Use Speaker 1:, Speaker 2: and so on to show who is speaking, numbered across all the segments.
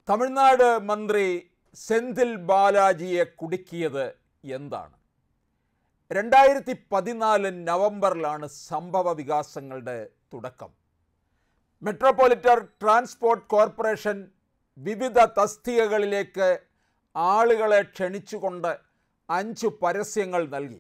Speaker 1: തമിഴ്നാട് മന്ത്രി സെന്തിൽ ബാലാജിയെ കുടുക്കിയത് എന്താണ് രണ്ടായിരത്തി പതിനാല് നവംബറിലാണ് സംഭവ വികാസങ്ങളുടെ തുടക്കം മെട്രോപൊളിറ്റൻ ട്രാൻസ്പോർട്ട് കോർപ്പറേഷൻ വിവിധ തസ്തികകളിലേക്ക് ആളുകളെ ക്ഷണിച്ചുകൊണ്ട് അഞ്ച് പരസ്യങ്ങൾ നൽകി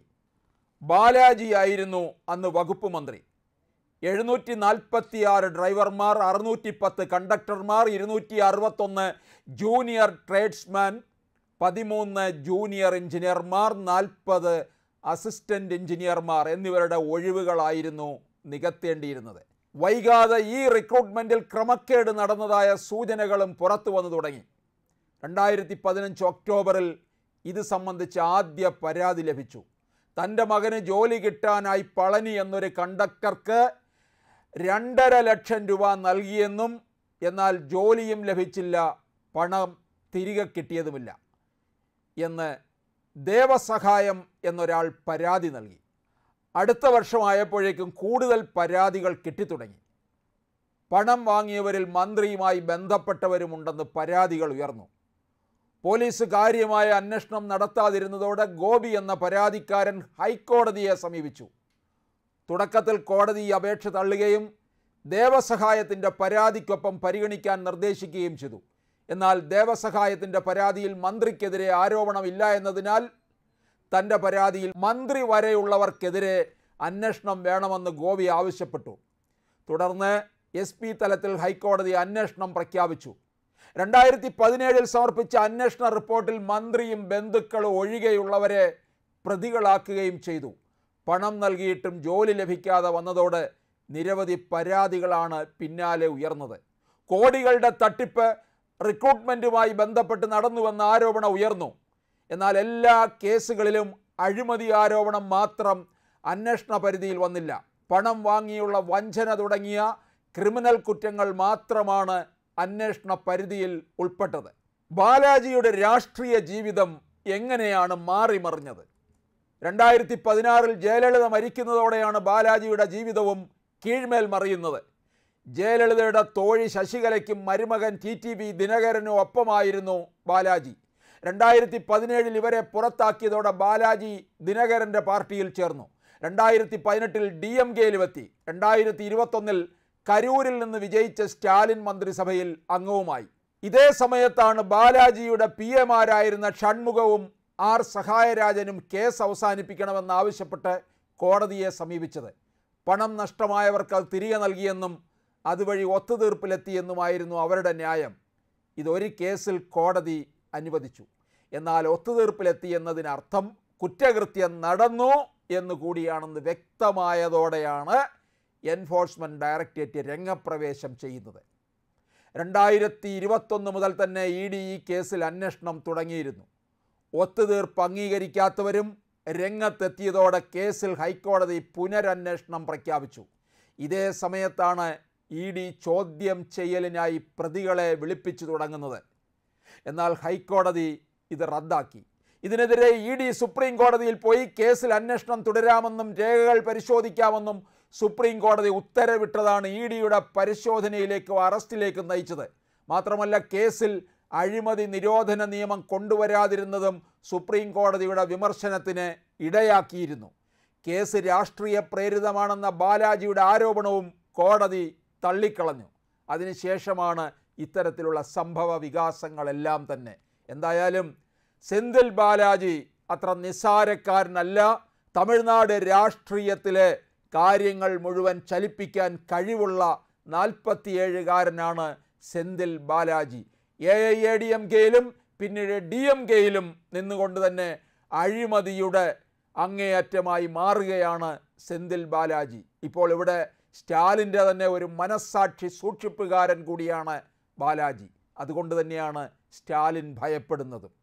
Speaker 1: ബാലാജിയായിരുന്നു അന്ന് വകുപ്പ് മന്ത്രി എഴുന്നൂറ്റി നാൽപ്പത്തി ആറ് ഡ്രൈവർമാർ അറുന്നൂറ്റി പത്ത് കണ്ടക്ടർമാർ ഇരുന്നൂറ്റി അറുപത്തൊന്ന് ജൂനിയർ ട്രേഡ്സ്മാൻ പതിമൂന്ന് ജൂനിയർ എഞ്ചിനീയർമാർ നാൽപ്പത് അസിസ്റ്റൻ്റ് എഞ്ചിനീയർമാർ എന്നിവരുടെ ഒഴിവുകളായിരുന്നു നികത്തേണ്ടിയിരുന്നത് വൈകാതെ ഈ റിക്രൂട്ട്മെൻറ്റിൽ ക്രമക്കേട് നടന്നതായ സൂചനകളും പുറത്തു വന്നു തുടങ്ങി രണ്ടായിരത്തി പതിനഞ്ച് ഒക്ടോബറിൽ ഇത് സംബന്ധിച്ച് ആദ്യ പരാതി ലഭിച്ചു തൻ്റെ മകന് ജോലി കിട്ടാനായി പളനി എന്നൊരു കണ്ടക്ടർക്ക് രണ്ടര ലക്ഷം രൂപ നൽകിയെന്നും എന്നാൽ ജോലിയും ലഭിച്ചില്ല പണം തിരികെ കിട്ടിയതുമില്ല എന്ന് ദേവസഹായം എന്നൊരാൾ പരാതി നൽകി അടുത്ത വർഷമായപ്പോഴേക്കും കൂടുതൽ പരാതികൾ കിട്ടിത്തുടങ്ങി പണം വാങ്ങിയവരിൽ മന്ത്രിയുമായി ബന്ധപ്പെട്ടവരുമുണ്ടെന്ന് പരാതികൾ ഉയർന്നു പോലീസ് കാര്യമായ അന്വേഷണം നടത്താതിരുന്നതോടെ ഗോപി എന്ന പരാതിക്കാരൻ ഹൈക്കോടതിയെ സമീപിച്ചു തുടക്കത്തിൽ കോടതി ഈ അപേക്ഷ തള്ളുകയും ദേവസഹായത്തിൻ്റെ പരാതിക്കൊപ്പം പരിഗണിക്കാൻ നിർദ്ദേശിക്കുകയും ചെയ്തു എന്നാൽ ദേവസഹായത്തിൻ്റെ പരാതിയിൽ മന്ത്രിക്കെതിരെ ആരോപണമില്ല എന്നതിനാൽ തൻ്റെ പരാതിയിൽ മന്ത്രി വരെയുള്ളവർക്കെതിരെ അന്വേഷണം വേണമെന്ന് ഗോപി ആവശ്യപ്പെട്ടു തുടർന്ന് എസ് പി തലത്തിൽ ഹൈക്കോടതി അന്വേഷണം പ്രഖ്യാപിച്ചു രണ്ടായിരത്തി പതിനേഴിൽ സമർപ്പിച്ച അന്വേഷണ റിപ്പോർട്ടിൽ മന്ത്രിയും ബന്ധുക്കളും ഒഴികെയുള്ളവരെ പ്രതികളാക്കുകയും ചെയ്തു പണം നൽകിയിട്ടും ജോലി ലഭിക്കാതെ വന്നതോടെ നിരവധി പരാതികളാണ് പിന്നാലെ ഉയർന്നത് കോടികളുടെ തട്ടിപ്പ് റിക്രൂട്ട്മെൻറ്റുമായി ബന്ധപ്പെട്ട് നടന്നുവെന്ന ആരോപണം ഉയർന്നു എന്നാൽ എല്ലാ കേസുകളിലും അഴിമതി ആരോപണം മാത്രം അന്വേഷണ പരിധിയിൽ വന്നില്ല പണം വാങ്ങിയുള്ള വഞ്ചന തുടങ്ങിയ ക്രിമിനൽ കുറ്റങ്ങൾ മാത്രമാണ് അന്വേഷണ പരിധിയിൽ ഉൾപ്പെട്ടത് ബാലാജിയുടെ രാഷ്ട്രീയ ജീവിതം എങ്ങനെയാണ് മാറിമറിഞ്ഞത് രണ്ടായിരത്തി പതിനാറിൽ ജയലളിത മരിക്കുന്നതോടെയാണ് ബാലാജിയുടെ ജീവിതവും കീഴ്മേൽ മറിയുന്നത് ജയലളിതയുടെ തോഴി ശശികലയ്ക്കും മരുമകൻ ടി ടി വി ദിനകരനും ഒപ്പമായിരുന്നു ബാലാജി രണ്ടായിരത്തി പതിനേഴിൽ ഇവരെ പുറത്താക്കിയതോടെ ബാലാജി ദിനകരൻ്റെ പാർട്ടിയിൽ ചേർന്നു രണ്ടായിരത്തി പതിനെട്ടിൽ ഡി എം കെയിലുമെത്തി രണ്ടായിരത്തി ഇരുപത്തൊന്നിൽ കരൂരിൽ നിന്ന് വിജയിച്ച സ്റ്റാലിൻ മന്ത്രിസഭയിൽ അംഗവുമായി ഇതേ സമയത്താണ് ബാലാജിയുടെ പി എമാരായിരുന്ന ഷൺമുഖവും ആർ സഹായരാജനും കേസ് അവസാനിപ്പിക്കണമെന്നാവശ്യപ്പെട്ട് കോടതിയെ സമീപിച്ചത് പണം നഷ്ടമായവർക്ക് അത് തിരികെ നൽകിയെന്നും അതുവഴി ഒത്തുതീർപ്പിലെത്തിയെന്നുമായിരുന്നു അവരുടെ ന്യായം ഇതൊരു കേസിൽ കോടതി അനുവദിച്ചു എന്നാൽ ഒത്തുതീർപ്പിലെത്തി എന്നതിനർത്ഥം കുറ്റകൃത്യം നടന്നു എന്ന് കൂടിയാണെന്ന് വ്യക്തമായതോടെയാണ് എൻഫോഴ്സ്മെൻറ്റ് ഡയറക്ടറേറ്റ് രംഗപ്രവേശം ചെയ്യുന്നത് രണ്ടായിരത്തി ഇരുപത്തൊന്ന് മുതൽ തന്നെ ഇ ഡി ഈ കേസിൽ അന്വേഷണം തുടങ്ങിയിരുന്നു ഒത്തുതീർപ്പ് അംഗീകരിക്കാത്തവരും രംഗത്തെത്തിയതോടെ കേസിൽ ഹൈക്കോടതി പുനരന്വേഷണം പ്രഖ്യാപിച്ചു ഇതേ സമയത്താണ് ഇ ഡി ചോദ്യം ചെയ്യലിനായി പ്രതികളെ വിളിപ്പിച്ചു തുടങ്ങുന്നത് എന്നാൽ ഹൈക്കോടതി ഇത് റദ്ദാക്കി ഇതിനെതിരെ ഇ ഡി സുപ്രീം കോടതിയിൽ പോയി കേസിൽ അന്വേഷണം തുടരാമെന്നും രേഖകൾ പരിശോധിക്കാമെന്നും സുപ്രീം കോടതി ഉത്തരവിട്ടതാണ് ഇ ഡിയുടെ പരിശോധനയിലേക്കും അറസ്റ്റിലേക്കും നയിച്ചത് മാത്രമല്ല കേസിൽ അഴിമതി നിരോധന നിയമം കൊണ്ടുവരാതിരുന്നതും സുപ്രീം കോടതിയുടെ വിമർശനത്തിന് ഇടയാക്കിയിരുന്നു കേസ് രാഷ്ട്രീയ പ്രേരിതമാണെന്ന ബാലാജിയുടെ ആരോപണവും കോടതി തള്ളിക്കളഞ്ഞു അതിനുശേഷമാണ് ഇത്തരത്തിലുള്ള സംഭവ വികാസങ്ങളെല്ലാം തന്നെ എന്തായാലും സെന്തിൽ ബാലാജി അത്ര നിസ്സാരക്കാരനല്ല തമിഴ്നാട് രാഷ്ട്രീയത്തിലെ കാര്യങ്ങൾ മുഴുവൻ ചലിപ്പിക്കാൻ കഴിവുള്ള നാൽപ്പത്തിയേഴുകാരനാണ് Senthil Balaji A I A D M കെയിലും പിന്നീട് ഡി എം കെയിലും നിന്നുകൊണ്ട് തന്നെ അഴിമതിയുടെ അങ്ങേയറ്റമായി മാറുകയാണ് സെന്തിൽ ബാലാജി ഇപ്പോൾ ഇവിടെ സ്റ്റാലിൻ്റെ തന്നെ ഒരു മനസ്സാക്ഷി സൂക്ഷിപ്പുകാരൻ കൂടിയാണ് ബാലാജി അതുകൊണ്ട് തന്നെയാണ് സ്റ്റാലിൻ ഭയപ്പെടുന്നതും